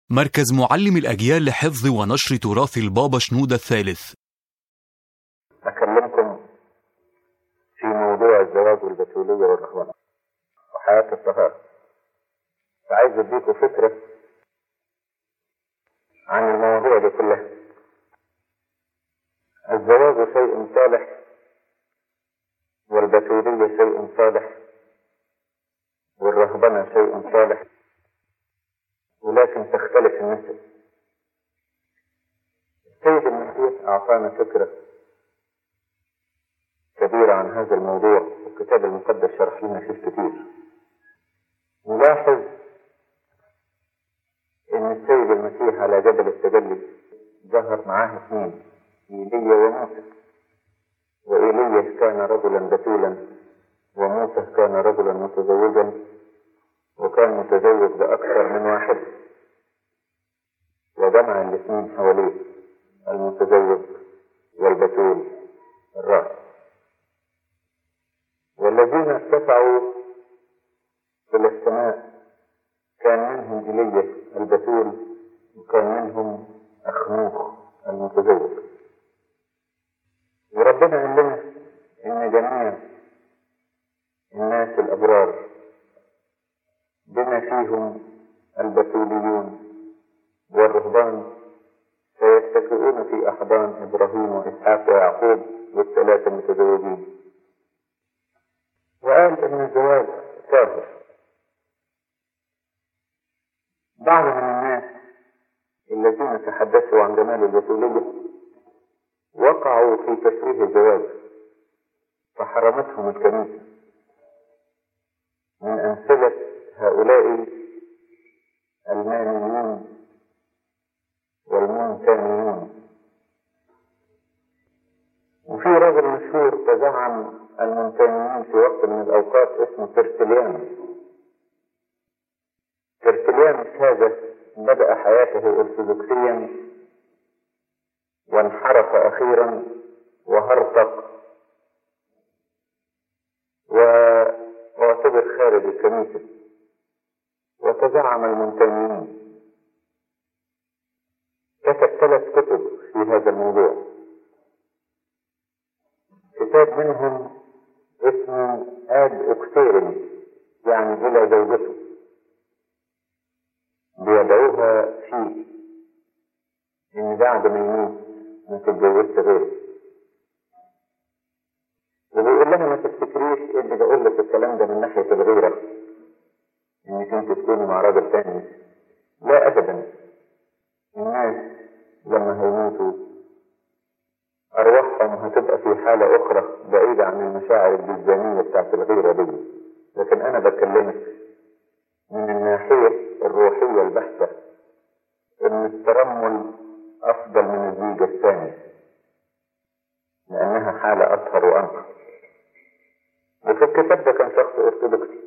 مركز معلم الأجيال لحفظ ونشر تراث البابا شنودة الثالث أكلمكم في موضوع الزواج والبتولية والرهبنة وحياة الطهارة فعايز أديكم فكرة عن المواضيع دي كلها الزواج شيء صالح والبتولية شيء صالح والرهبنة شيء صالح ولكن تختلف النسب السيد المسيح أعطانا فكرة كبيرة عن هذا الموضوع والكتاب المقدس شرح لنا فيه كتير نلاحظ ان السيد المسيح على جبل التجلي ظهر معاه اثنين ايليا وموسى وايليا كان رجلا بتولا وموسى كان رجلا متزوجا وكان متزوج باكثر من واحد وجمع الاثنين حواليه المتزوج والبتول الراس والذين ارتفعوا إلى السماء كان منهم إيليا البتول وكان منهم أخنوخ المتزوج وربنا قال لنا إن جميع الناس الأبرار بما فيهم البتوليون والرهبان سيتكئون في أحضان إبراهيم وإسحاق ويعقوب والثلاثة المتزوجين وقال ان الزواج كافر بعض من الناس الذين تحدثوا عن جمال البتولية وقعوا في تشويه الزواج فحرمتهم الكنيسة من أمثلة هؤلاء المانيون والمونتانيون وفي رجل مشهور تزعم المونتانيين في وقت من الأوقات اسمه ترتليانوس ترتليانوس هذا بدأ حياته أرثوذكسيا وانحرف أخيرا وهرطق واعتبر خارج الكنيسة وتزعم المونتانيين كتب ثلاث كتب في هذا الموضوع كتاب منهم اسمه آد أكسيرن يعني إلى زوجته بيدعوها فيه إن بعد ما يموت ما تتجوزش غيره وبيقول لها ما تفتكريش اللي بقول لك الكلام ده من ناحية الغيرة إنك أنت تكوني مع راجل تاني لا أبدا الناس لما هيموتوا أرواحهم هتبقى في حالة أخرى بعيدة عن المشاعر الجزانية بتاعت الغيرة دي لكن أنا بكلمك من الناحية الروحية البحتة إن الترمل أفضل من الزيجة الثانية لأنها حالة أطهر وأنقى وفي الكتاب ده كان شخص أرثوذكسي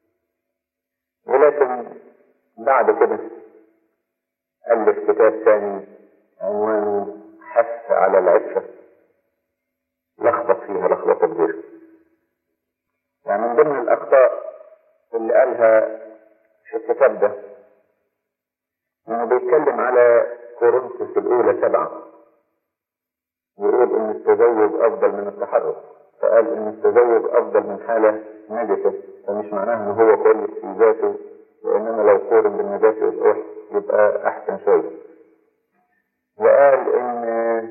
ولكن بعد كده ألف كتاب ثاني عنوانه حث على العفة لخبط فيها لخبطة كبيرة يعني من ضمن الأخطاء اللي قالها في الكتاب ده إنه بيتكلم على كورنثوس الأولى سبعة يقول إن التزوج أفضل من التحرك فقال إن التزوج أفضل من حالة نجسة فمش معناها إن هو كويس في ذاته وإنما لو قورن بالنجاسة يبقى يبقى أحسن شوية وقال إن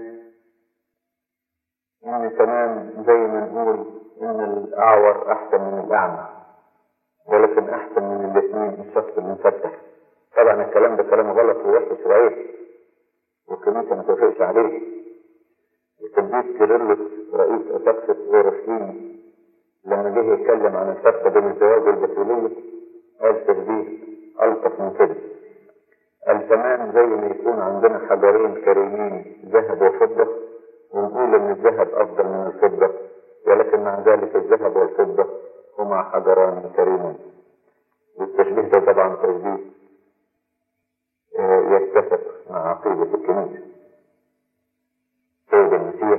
إن تمام زي ما نقول إن الأعور أحسن من الأعمى ولكن أحسن من الاثنين الشخص المفتح طبعا الكلام ده كلام غلط ووحش وعيب والكنيسة ما توافقش عليه القديس كيرلس رئيس أساقفة أورشليم لما جه يتكلم عن الفرق بين الزواج والبتولية قال تشبيه ألطف من كده قال تمام زي ما يكون عندنا حجرين كريمين ذهب وفضة ونقول ان الذهب افضل من الفضة ولكن مع ذلك الذهب والفضة هما حجران كريمان والتشبيه ده طبعا تشبيه يتفق مع عقيدة الكنيسة سيد المسيح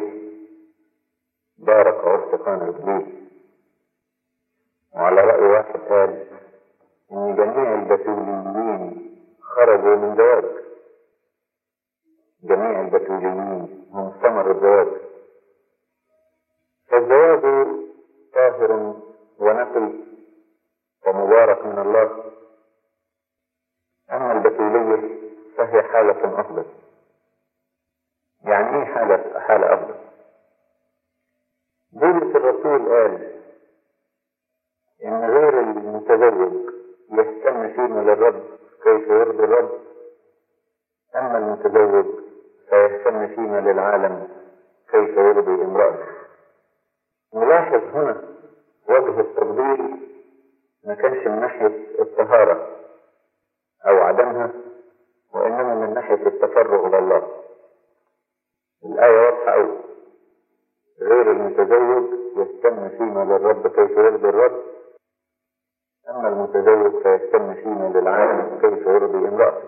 بارك عرس قانا الإبليس وعلى رأي واحد قال إن جميع البتوليين خرجوا من زواج جميع البتوليين هم ثمر الزواج فالزواج طاهر ونقي ومبارك من الله أما البتولية فهي حالة أفضل يعني إيه حالة حالة أفضل؟ بولس الرسول قال إن غير المتزوج يهتم فيما للرب كيف يرضي الرب أما المتزوج فيهتم فيما للعالم كيف يرضي امرأته نلاحظ هنا وجه التفضيل ما كانش من ناحية الطهارة أو عدمها وإنما من ناحية التفرغ لله الآية واضحة أوي غير المتزوج يهتم فيما للرب كيف يرضي الرب أما المتزوج فيهتم فيما للعالم كيف يرضي امرأته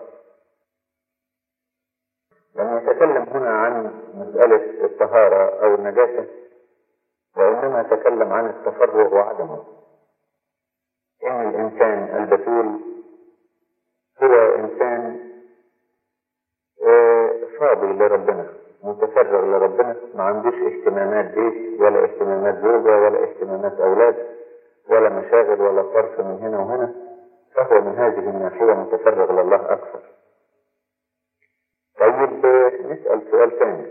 لم يتكلم هنا عن مسألة الطهارة أو النجاسة وإنما تكلم عن التفرغ وعدمه إن الإنسان البتول هو إنسان فاضي لربنا متفرغ لربنا ما عندوش اهتمامات بيت ولا اهتمامات زوجة ولا اهتمامات أولاد ولا مشاغل ولا صرف من هنا وهنا فهو من هذه الناحية متفرغ لله أكثر طيب نسأل سؤال ثاني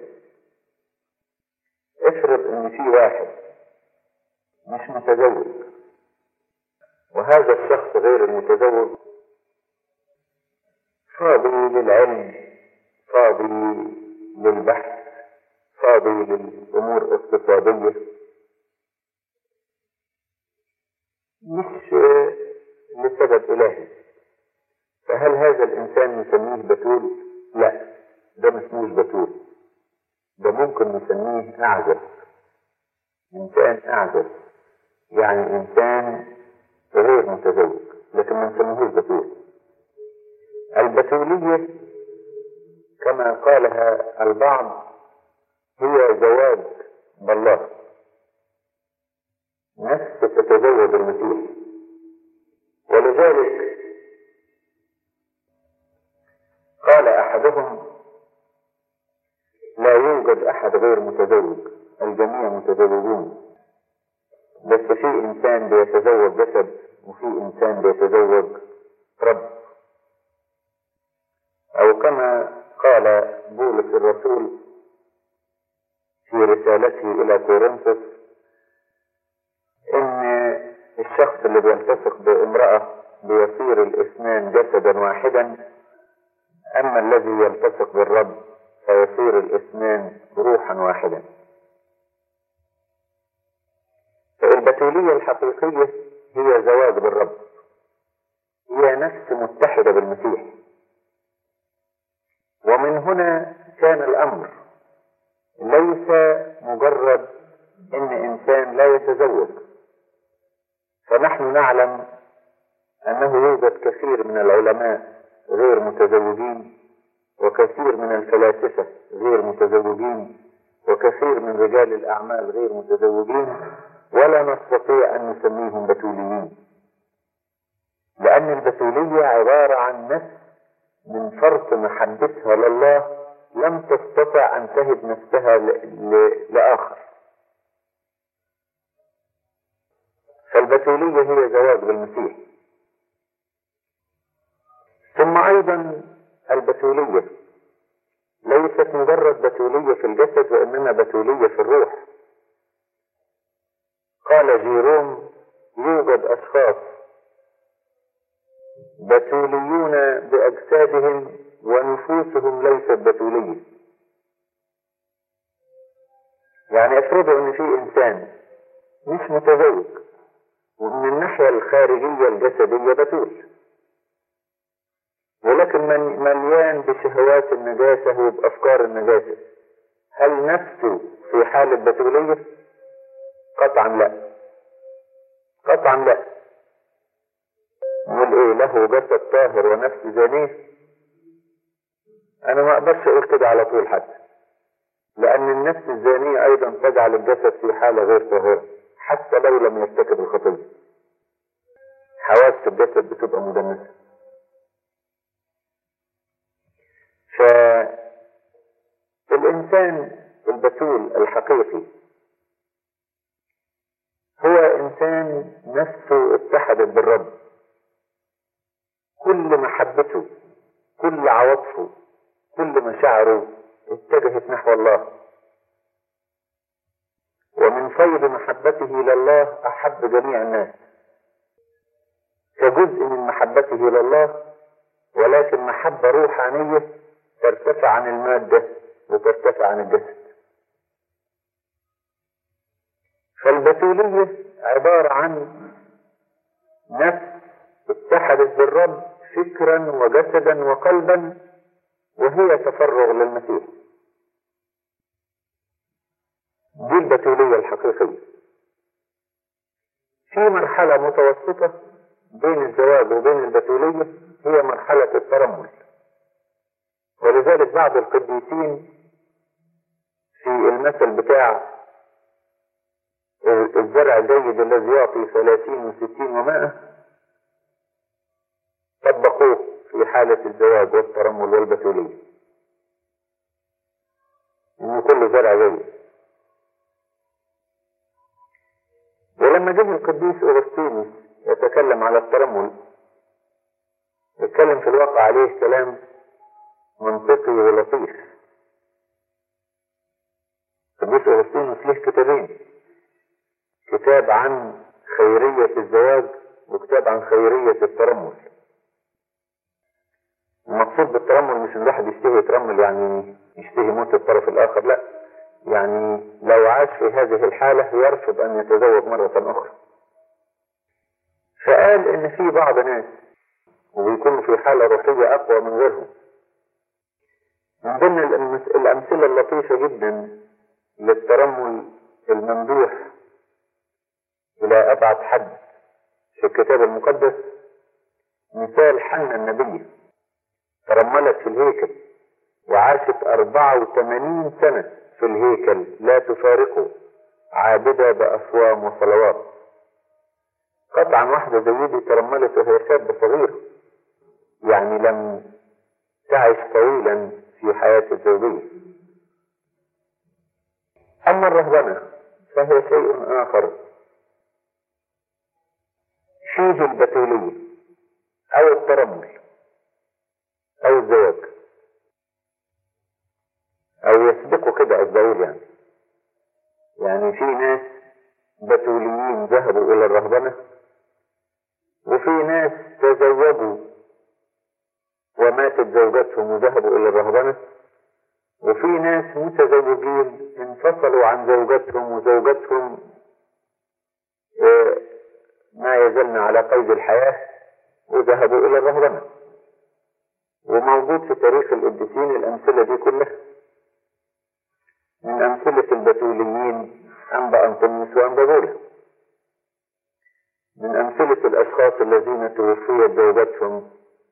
افرض ان في واحد مش متزوج وهذا الشخص غير المتزوج فاضي للعلم فاضي للبحث فاضي للامور الاقتصاديه مش لسبب الهي فهل هذا الانسان نسميه بتول لا ده ما اسموش بتول ده ممكن نسميه اعزب انسان اعزب يعني انسان غير متزوج لكن ما نسميهوش بتول البتولية كما قالها البعض هي زواج بالله نفس تتزوج المسيح ولذلك قال احدهم لا يوجد احد غير متزوج الجميع متزوجون بس في انسان بيتزوج جسد وفي انسان بيتزوج رب او كما قال بولس الرسول في رسالته الى كورنثوس ان الشخص اللي بيلتصق بامرأة بيصير الاثنان جسدا واحدا اما الذي يلتصق بالرب فيصير الاثنان روحا واحدا فالبتولية الحقيقية هي زواج بالرب هي نفس متحدة بالمسيح ومن هنا كان الأمر ليس مجرد إن إنسان لا يتزوج فنحن نعلم أنه يوجد كثير من العلماء غير متزوجين وكثير من الفلاسفة غير متزوجين وكثير من رجال الأعمال غير متزوجين ولا نستطيع أن نسميهم بتوليين لأن البتولية عبارة عن نفس من فرط محبتها لله لم تستطع أن تهب نفسها ل... ل... لآخر فالبتولية هي زواج بالمسيح ثم أيضا البتولية ليست مجرد بتولية في الجسد وإنما بتولية في الروح قال جيروم يوجد أشخاص بتوليون بأجسادهم ونفوسهم ليست بتولية يعني افرضوا ان في انسان مش متزوج ومن الناحية الخارجية الجسدية بتول ولكن من مليان بشهوات النجاسة وبأفكار النجاسة هل نفسه في حالة بتولية؟ قطعا لا قطعا لا نقول ايه له جسد طاهر ونفس زانيه انا ما اقدرش اقول كده على طول حتى لان النفس الزانية ايضا تجعل الجسد في حالة غير طاهرة حتى لو لم يرتكب الخطية حواس الجسد بتبقى مدنسة الإنسان البتول الحقيقي هو إنسان نفسه اتحدت بالرب كل محبته كل عواطفه كل مشاعره اتجهت نحو الله ومن فيض محبته لله أحب جميع الناس كجزء من محبته لله ولكن محبة روحانية ترتفع عن المادة وترتفع عن الجسد فالبتولية عبارة عن نفس اتحدت بالرب فكرا وجسدا وقلبا وهي تفرغ للمسيح دي البتولية الحقيقية في مرحلة متوسطة بين الزواج وبين البتولية هي مرحلة الترمل ولذلك بعض القديسين في المثل بتاع الزرع الجيد الذي يعطي ثلاثين وستين ومائة طبقوه في حالة الزواج والترمل والبتولية إن كل زرع جيد ولما جه القديس أغسطينوس يتكلم على الترمل يتكلم في الواقع عليه كلام منطقي ولطيف القديس أغسطينوس له كتابين كتاب عن خيرية الزواج وكتاب عن خيرية الترمل المقصود بالترمل مش ان الواحد يشتهي يترمل يعني يشتهي موت الطرف الاخر لا يعني لو عاش في هذه الحالة يرفض ان يتزوج مرة اخرى فقال ان في بعض ناس وبيكونوا في حالة روحية اقوى من غيرهم من ضمن الامثلة اللطيفة جدا للترمل الممدوح الى ابعد حد في الكتاب المقدس مثال حنا النبيه ترملت في الهيكل وعاشت أربعة وثمانين سنة في الهيكل لا تفارقه عابدة بأصوام وصلوات قطعا واحدة زي دي ترملت وهي شابة صغيرة يعني لم تعش طويلا في حياة الزوجية أما الرهبنة فهي شيء آخر فيه البتولية أو الترمل أو الزواج أو يسبقوا كده الزواج يعني يعني في ناس بتوليين ذهبوا إلى الرهبنة وفي ناس تزوجوا وماتت زوجتهم وذهبوا إلى الرهبنة وفي ناس متزوجين انفصلوا عن زوجتهم وزوجتهم ما يزلن على قيد الحياة وذهبوا إلى الرهبنة وموجود في تاريخ القديسين الأمثلة دي كلها من أمثلة البتوليين أنبا أنطونيوس وأنبا بولا من أمثلة الأشخاص الذين توفيت زوجتهم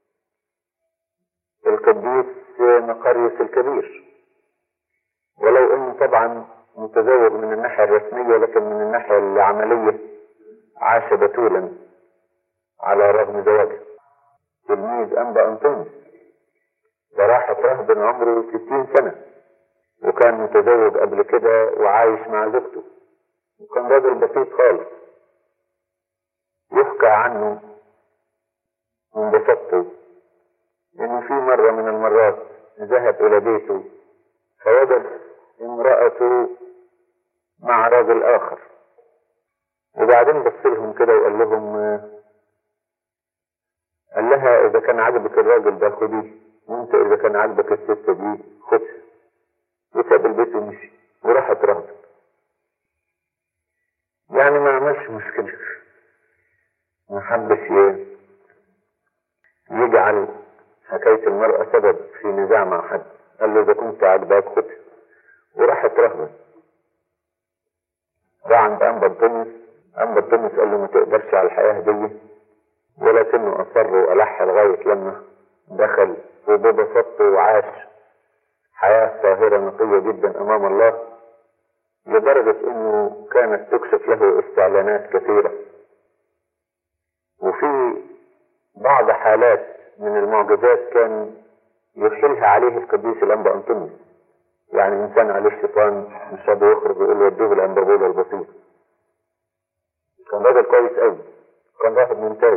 القديس مقاريوس الكبير ولو أنه طبعا متزوج من الناحية الرسمية لكن من الناحية العملية عاش بتولا على رغم زواجه تلميذ أنبا أنطونيوس ده راحت رهب عمره ستين سنة وكان متزوج قبل كده وعايش مع زوجته وكان راجل بسيط خالص يحكى عنه من بساطته انه في مرة من المرات ذهب الى بيته فوجد امرأته مع راجل اخر وبعدين بص لهم كده وقال لهم قال لها اذا كان عجبك الراجل ده خديه وانت اذا كان عاجبك الست دي خدها وساب البيت ومشي وراحت رهبت يعني ما عملش مشكلة ما حبش يجعل حكاية المرأة سبب في نزاع مع حد قال له إذا كنت عاجباك خدها وراحت رهبت راح عند أنبا الدنيس أنبا الدنيس قال له ما تقدرش على الحياة دي ولكنه أصر وألح لغاية لما دخل وببساطته وعاش حياة طاهرة نقية جدا أمام الله لدرجة أنه كانت تكشف له استعلانات كثيرة وفي بعض حالات من المعجزات كان يحيلها عليه القديس الأنبا أنطونيوس يعني إنسان عليه الشيطان مش راضي يخرج ويقول له ودوه الأنبابولة البسيط كان راجل كويس قوي كان راجل ممتاز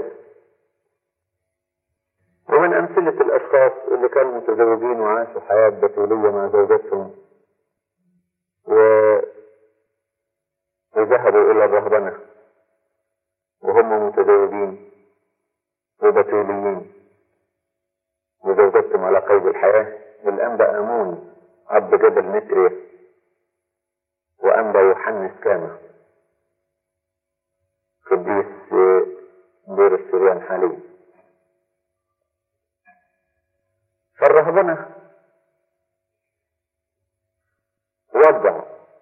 ومن أمثلة الأشخاص اللي كانوا متزوجين وعاشوا حياة بتولية مع زوجاتهم و... وذهبوا إلى الرهبنة وهم متزوجين وبتوليين وزوجتهم على قيد الحياة الأنبا أمون أب جبل متريا وأنبا يوحنس كامة قديس دير السريان حاليا فالرهبنة وضع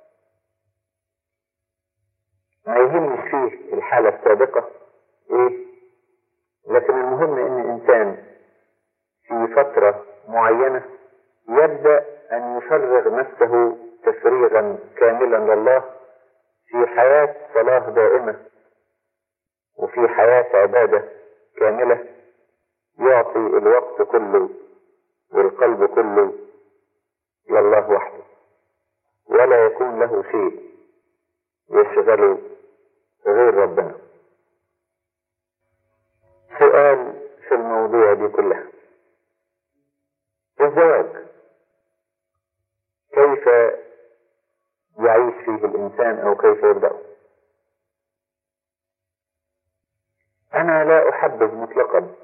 ما يهمش فيه الحالة السابقة ايه لكن المهم ان انسان في فترة معينة يبدأ ان يفرغ نفسه تفريغا كاملا لله في حياة صلاة دائمة وفي حياة عبادة كاملة يعطي الوقت كله والقلب كله لله وحده ولا يكون له شيء يشغله غير ربنا سؤال في الموضوع دي كلها الزواج كيف يعيش فيه الإنسان أو كيف يبدأه أنا لا أحبذ مطلقا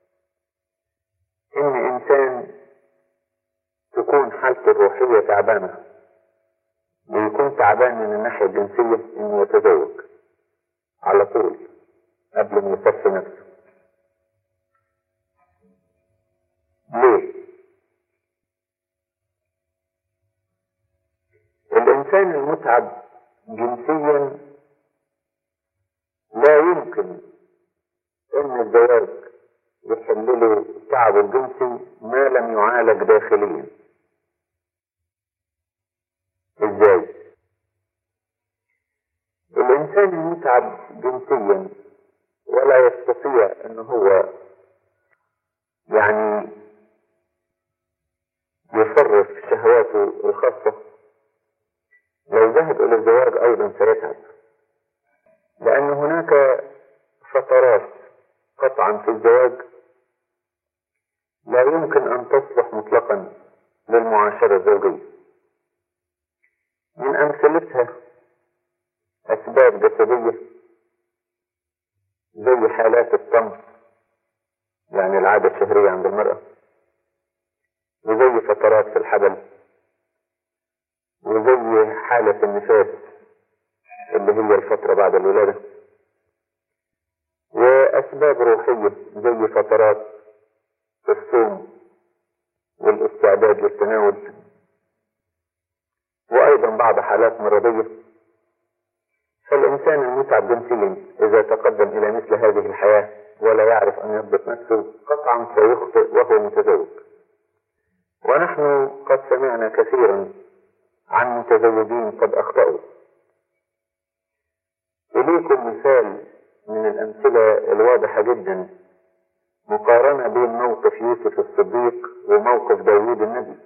إن إنسان تكون حالته الروحية تعبانة ويكون تعبان من الناحية الجنسية إنه يتزوج على طول قبل ما يصفي نفسه ليه؟ الإنسان المتعب جنسيا لا يمكن إن الزواج يحل له تعبه الجنسي ما لم يعالج داخليا ازاي الانسان المتعب جنسيا ولا يستطيع ان هو يعني يصرف شهواته الخاصة لو ذهب الى الزواج ايضا سيتعب لان هناك فترات قطعا في الزواج لا يمكن ان تصلح مطلقا للمعاشرة الزوجية من امثلتها اسباب جسدية زي حالات الطمس يعني العادة الشهرية عند المرأة وزي فترات في الحبل وزي حالة النفاس اللي هي الفترة بعد الولادة وأسباب روحية زي فترات الصوم والاستعداد للتناول وأيضا بعض حالات مرضية فالإنسان المتعب جنسيا إذا تقدم إلى مثل هذه الحياة ولا يعرف أن يضبط نفسه قطعا سيخطئ وهو متزوج ونحن قد سمعنا كثيرا عن متزوجين قد أخطأوا إليكم مثال من الأمثلة الواضحة جدا مقارنة بين موقف يوسف الصديق وموقف داوود النبي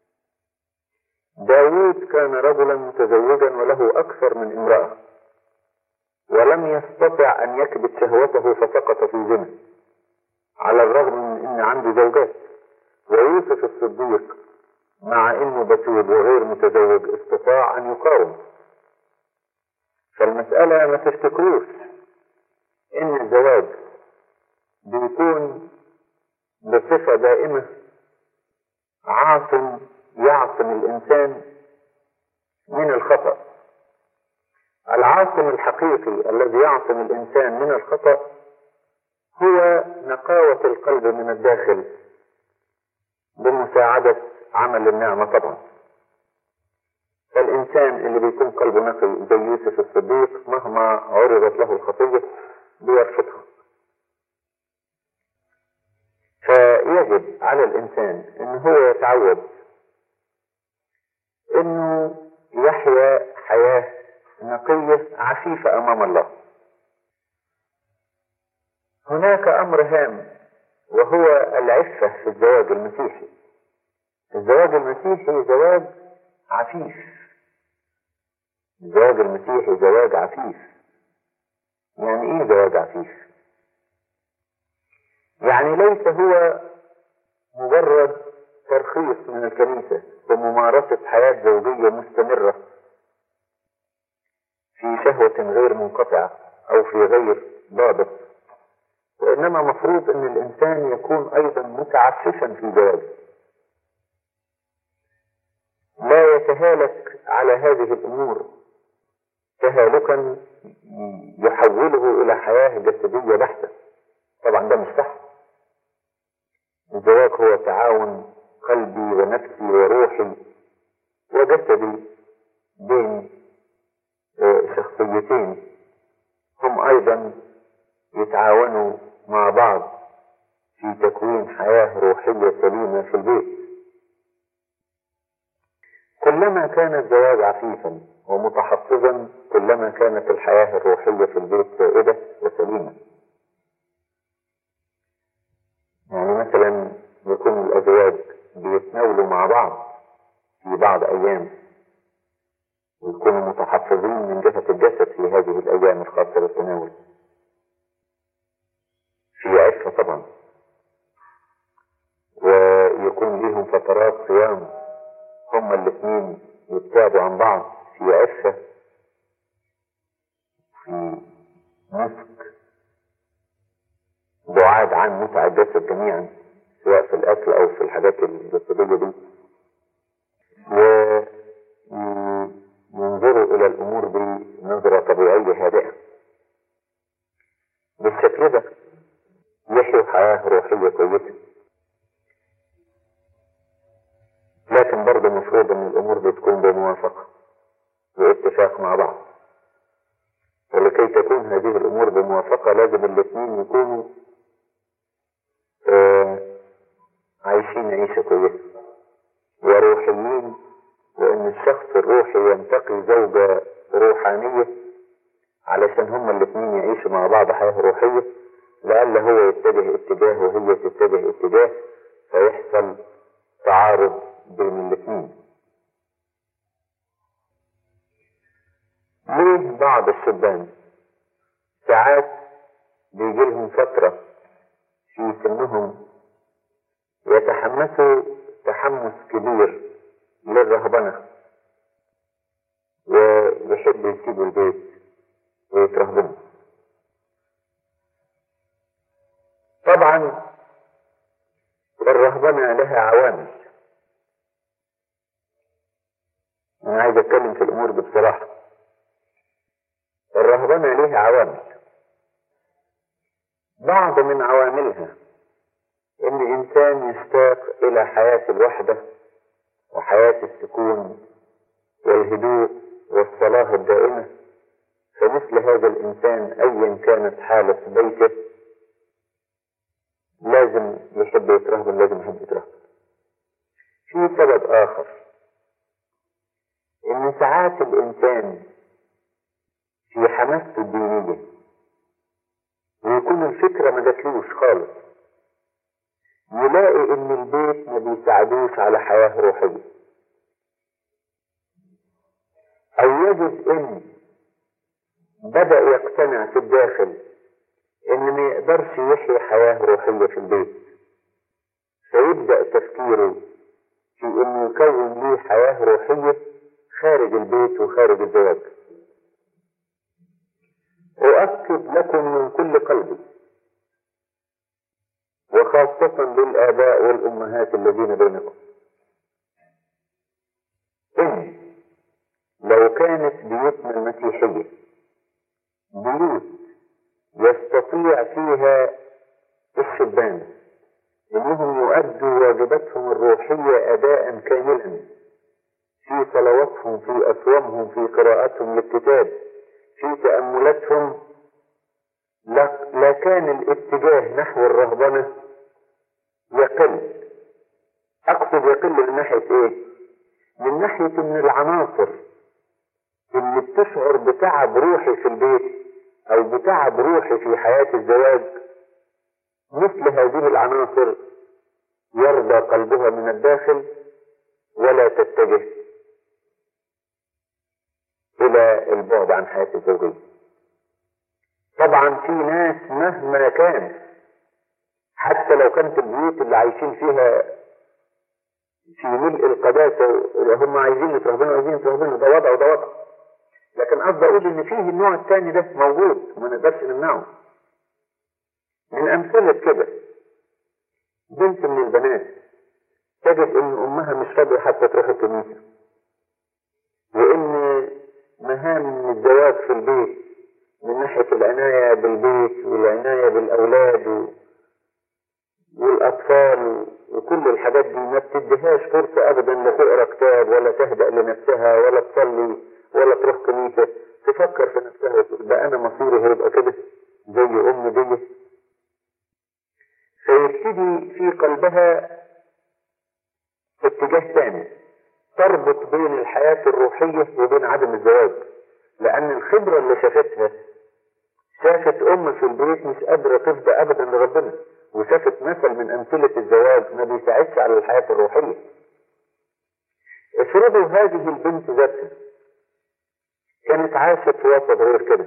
داوود كان رجلا متزوجا وله أكثر من امرأة ولم يستطع أن يكبت شهوته فسقط في زنا على الرغم من أن عنده زوجات ويوسف الصديق مع أنه بتول وغير متزوج استطاع أن يقاوم فالمسألة ما تفتكروش ان الزواج بيكون بصفة دائمة عاصم يعصم الانسان من الخطأ العاصم الحقيقي الذي يعصم الانسان من الخطأ هو نقاوة القلب من الداخل بمساعدة عمل النعمة طبعا فالإنسان اللي بيكون قلبه نقي زي يوسف الصديق مهما عرضت له الخطية بيرفضها فيجب على الإنسان إن هو يتعود إنه يحيا حياة نقية عفيفة أمام الله هناك أمر هام وهو العفة في الزواج المسيحي الزواج المسيحي زواج عفيف الزواج المسيحي زواج عفيف يعني ايه زواج عفيف يعني ليس هو مجرد ترخيص من الكنيسة بممارسة حياة زوجية مستمرة في شهوة غير منقطعة أو في غير ضابط وإنما مفروض أن الإنسان يكون أيضا متعففا في زواجه لا يتهالك على هذه الأمور تهالكا يحوله إلى حياة جسدية بحتة طبعا ده مش صح الزواج هو تعاون قلبي ونفسي وروحي وجسدي بين شخصيتين هم أيضا يتعاونوا مع بعض في تكوين حياة روحية سليمة في البيت كلما كان الزواج عفيفا ومتحفظا كلما كانت الحياة الروحية في البيت سائدة وسليمة يعني مثلا يكون الأزواج بيتناولوا مع بعض في بعض أيام ويكونوا متحفظين من جهة الجسد في هذه الأيام الخاصة بالتناول في عفة طبعا ويكون ليهم فترات صيام هما الاثنين يبتعدوا عن بعض في عفة في مسك بعاد عن متع الجسد جميعا سواء في الأكل أو في الحاجات الجسدية دي وينظروا إلى الأمور بنظرة طبيعية هادئة بالشكل ده يحيوا حياة روحية كويسة لكن برضه المفروض ان الامور دي تكون بموافقة باتفاق مع بعض ولكي تكون هذه الامور بموافقة لازم الاثنين يكونوا آه عايشين عيشة كويسة وروحيين وان الشخص الروحي ينتقي زوجة روحانية علشان هما الاثنين يعيشوا مع بعض حياة روحية لألا هو يتجه اتجاه وهي تتجه اتجاه فيحصل تعارض بين الاثنين ليه بعض الشبان ساعات بيجي لهم فترة في سنهم يتحمسوا تحمس كبير للرهبنة ويحبوا يسيبوا البيت ويترهبنوا طبعا الرهبنة لها عوامل أنا عايز أتكلم في الأمور دي بصراحة الرهبنة لها عوامل بعض من عواملها إن إنسان يشتاق إلى حياة الوحدة وحياة السكون والهدوء والصلاة الدائمة فمثل هذا الإنسان أيا كانت حالة بيته لازم يحب يترهبن لازم يحب يترهبن في سبب آخر إن ساعات الإنسان في حماسته الدينية ويكون الفكرة ما جاتلوش خالص يلاقي إن البيت ما بيساعدوش على حياة روحية أو يجد إن بدأ يقتنع في الداخل إن ما يقدرش يحيي حياة روحية في البيت فيبدأ تفكيره في إنه يكون ليه حياة روحية خارج البيت وخارج الزواج أؤكد لكم من كل قلبي وخاصة للآباء والأمهات الذين بينكم إن لو كانت بيوتنا المسيحية بيوت يستطيع فيها الشبان انهم يؤدوا واجباتهم الروحية اداء كاملا في صلواتهم في اصوامهم في قراءتهم للكتاب في تأملاتهم لكان الاتجاه نحو الرهبنة يقل اقصد يقل من ناحية ايه من ناحية ان العناصر اللي بتشعر بتعب روحي في البيت او بتعب روحي في حياة الزواج مثل هذه العناصر يرضى قلبها من الداخل ولا تتجه إلى البعد عن حياة الزوجية طبعا في ناس مهما كان حتى لو كانت البيوت اللي عايشين فيها في ملء القداسة هم عايزين يترهبنوا عايزين يترهبنوا ده وضع وده وضع لكن قصدي أقول إن فيه النوع الثاني ده موجود وما نقدرش نمنعه من أمثلة كده بنت من البنات تجد إن أمها مش راضية حتى تروح الكنيسة وإن مهام الزواج في البيت من ناحية العناية بالبيت والعناية بالأولاد و... والأطفال وكل الحاجات دي ما بتديهاش فرصة أبدا لا تقرا كتاب ولا تهدأ لنفسها ولا تصلي ولا تروح كنيسة تفكر في نفسها وتقول ده أنا مصيري هيبقى كده زي أمي دي فيبتدي في قلبها اتجاه ثاني تربط بين الحياة الروحية وبين عدم الزواج لأن الخبرة اللي شافتها شافت أم في البيت مش قادرة تفضى أبدا لربنا وشافت مثل من أمثلة الزواج ما بيساعدش على الحياة الروحية افرضوا هذه البنت ذاتها كانت عاشت في وسط غير كده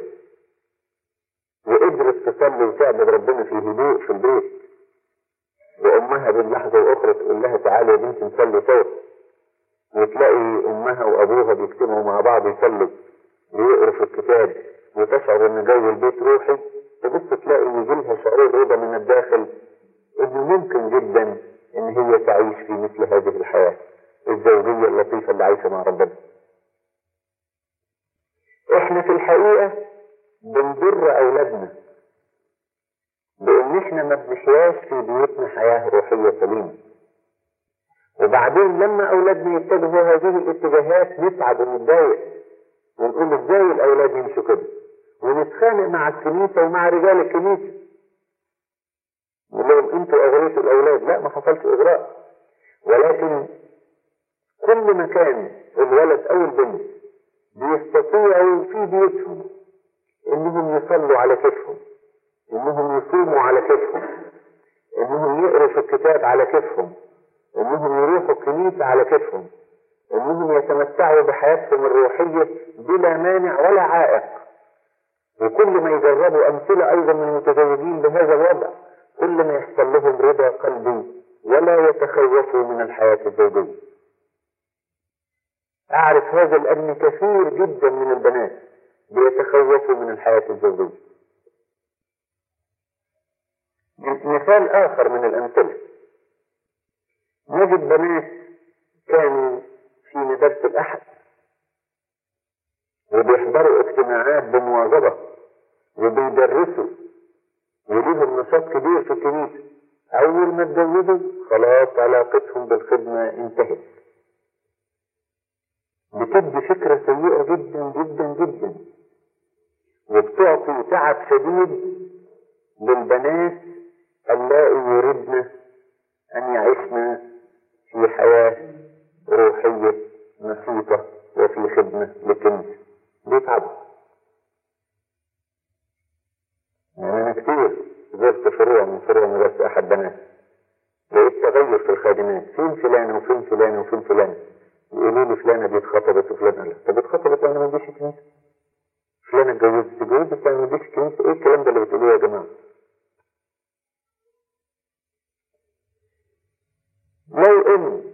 وقدرت تصلي وتعبد ربنا في هدوء في البيت وأمها باللحظة الأخرى تقول لها تعالي يا بنتي نصلي سوا وتلاقي أمها وأبوها بيجتمعوا مع بعض يصلوا ويقروا في الكتاب وتشعر إن جو البيت روحي تبص تلاقي يجي لها شعور رضا من الداخل إنه ممكن جدا إن هي تعيش في مثل هذه الحياة الزوجية اللطيفة اللي عايشة مع ربنا. إحنا في الحقيقة بنضر أولادنا بإن إحنا ما بنحياش في بيوتنا حياة روحية سليمة. وبعدين لما أولادنا يتجهوا هذه الاتجاهات نتعب ونتضايق ونقول إزاي الأولاد يمشوا كده. ونتخانق مع الكنيسة ومع رجال الكنيسة نقول لهم انتوا اغريتوا الاولاد لا ما حصلش اغراء ولكن كل ما كان الولد او البنت بيستطيعوا في بيوتهم انهم يصلوا على كيفهم انهم يصوموا على كيفهم انهم يقروا في الكتاب على كيفهم انهم يروحوا الكنيسة على كيفهم انهم يتمتعوا بحياتهم الروحية بلا مانع ولا عائق وكل ما يجربوا أمثلة أيضا من المتزوجين بهذا الوضع كل ما يحصل لهم رضا قلبي ولا يتخوفوا من الحياة الزوجية أعرف هذا لأن كثير جدا من البنات بيتخوفوا من الحياة الزوجية مثال آخر من الأمثلة نجد بنات كانوا في مدرسة الأحد وبيحضروا اجتماعات بمواظبة وبيدرسوا وليهم نشاط كبير في الكنيسة أول ما اتجوزوا خلاص علاقتهم بالخدمة انتهت بتدي فكرة سيئة جدا جدا جدا وبتعطي تعب شديد للبنات اللائي يردن أن يعيشن في حياة روحية نشيطة وفي خدمة للكنيسة بيتعبوا يعني أنا كتير زرت فروع من فروع مدرسة أحد بنات لقيت تغير في الخادمات فين فلانة وفين فلانة وفين فلانة يقولوا لي فلانة دي اتخطبت وفلانة لا طب اتخطبت وأنا ما اديش الكنيسة فلانة اتجوزت اتجوزت وأنا ما اديش الكنيسة إيه الكلام ده اللي بتقولوه يا جماعة لو إن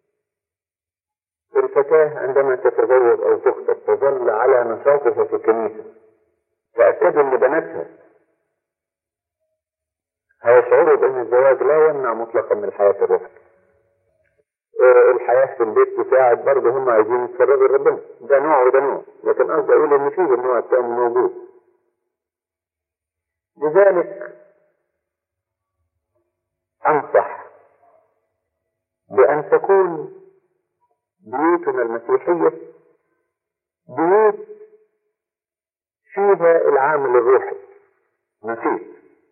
الفتاة عندما تتزوج أو تخطب تظل على نشاطها في الكنيسة تأكدوا أن بناتها هيشعروا بأن الزواج لا يمنع مطلقا من الحياة الروحية. الحياة في البيت تساعد برضه هم عايزين يتفرغوا لربنا، ده نوع وده نوع، لكن قصدي أقول إن فيه النوع الثاني موجود. لذلك أنصح بأن تكون بيوتنا المسيحية بيوت فيها العامل الروحي نشيط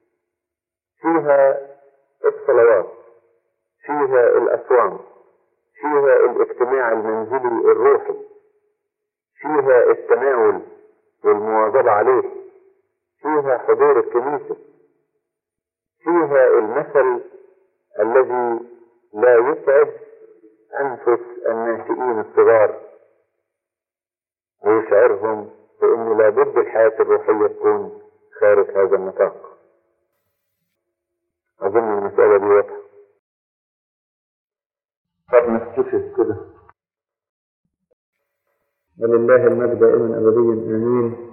فيها الصلوات فيها الأصوام فيها الاجتماع المنزلي الروحي فيها التناول والمواظبة عليه فيها حضور الكنيسة فيها المثل الذي لا يتعب أنفس الناشئين الصغار ويشعرهم بأن لابد الحياة الروحية تكون خارج هذا النطاق أظن المسألة دي واضحة طب نكتشف كده ولله المجد دائما أبديا آمين